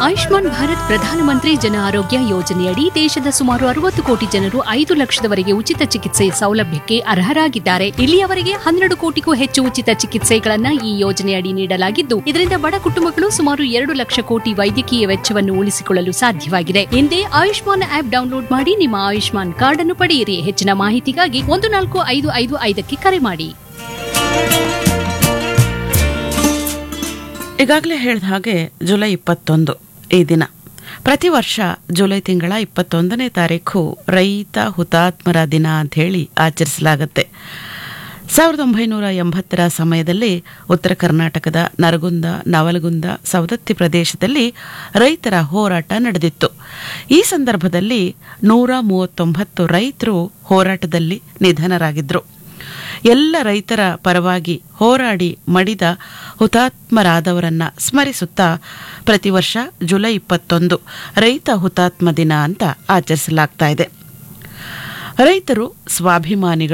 ಆಯುಷ್ಮಾನ್ ಭಾರತ್ ಪ್ರಧಾನಮಂತ್ರಿ ಜನ ಆರೋಗ್ಯ ಯೋಜನೆಯಡಿ ದೇಶದ ಸುಮಾರು ಅರವತ್ತು ಕೋಟಿ ಜನರು ಐದು ಲಕ್ಷದವರೆಗೆ ಉಚಿತ ಚಿಕಿತ್ಸೆ ಸೌಲಭ್ಯಕ್ಕೆ ಅರ್ಹರಾಗಿದ್ದಾರೆ ಇಲ್ಲಿಯವರೆಗೆ ಹನ್ನೆರಡು ಕೋಟಿಗೂ ಹೆಚ್ಚು ಉಚಿತ ಚಿಕಿತ್ಸೆಗಳನ್ನ ಈ ಯೋಜನೆಯಡಿ ನೀಡಲಾಗಿದ್ದು ಇದರಿಂದ ಬಡ ಕುಟುಂಬಗಳು ಸುಮಾರು ಎರಡು ಲಕ್ಷ ಕೋಟಿ ವೈದ್ಯಕೀಯ ವೆಚ್ಚವನ್ನು ಉಳಿಸಿಕೊಳ್ಳಲು ಸಾಧ್ಯವಾಗಿದೆ ಹಿಂದೆ ಆಯುಷ್ಮಾನ್ ಆಪ್ ಡೌನ್ಲೋಡ್ ಮಾಡಿ ನಿಮ್ಮ ಆಯುಷ್ಮಾನ್ ಕಾರ್ಡ್ ಅನ್ನು ಪಡೆಯಿರಿ ಹೆಚ್ಚಿನ ಮಾಹಿತಿಗಾಗಿ ಒಂದು ನಾಲ್ಕು ಐದು ಐದು ಐದಕ್ಕೆ ಕರೆ ಮಾಡಿ ಈಗಾಗಲೇ ಹೇಳಿದ ಹಾಗೆ ಜುಲೈ ಇಪ್ಪತ್ತೊಂದು ಈ ದಿನ ಪ್ರತಿ ವರ್ಷ ಜುಲೈ ತಿಂಗಳ ಇಪ್ಪತ್ತೊಂದನೇ ತಾರೀಕು ರೈತ ಹುತಾತ್ಮರ ದಿನ ಅಂತ ಹೇಳಿ ಆಚರಿಸಲಾಗುತ್ತೆ ಸಾವಿರದ ಒಂಬೈನೂರ ಎಂಬತ್ತರ ಸಮಯದಲ್ಲಿ ಉತ್ತರ ಕರ್ನಾಟಕದ ನರಗುಂದ ನವಲಗುಂದ ಸವದತ್ತಿ ಪ್ರದೇಶದಲ್ಲಿ ರೈತರ ಹೋರಾಟ ನಡೆದಿತ್ತು ಈ ಸಂದರ್ಭದಲ್ಲಿ ನೂರ ಮೂವತ್ತೊಂಬತ್ತು ರೈತರು ಹೋರಾಟದಲ್ಲಿ ನಿಧನರಾಗಿದ್ರು ಎಲ್ಲ ರೈತರ ಪರವಾಗಿ ಹೋರಾಡಿ ಮಡಿದ ಹುತಾತ್ಮರಾದವರನ್ನ ಸ್ಮರಿಸುತ್ತಾ ಪ್ರತಿ ವರ್ಷ ಜುಲೈ ಇಪ್ಪತ್ತೊಂದು ರೈತ ಹುತಾತ್ಮ ದಿನ ಅಂತ ಆಚರಿಸಲಾಗ್ತಾ ಇದೆ ರೈತರು ಸ್ವಾಭಿಮಾನಿಗಳು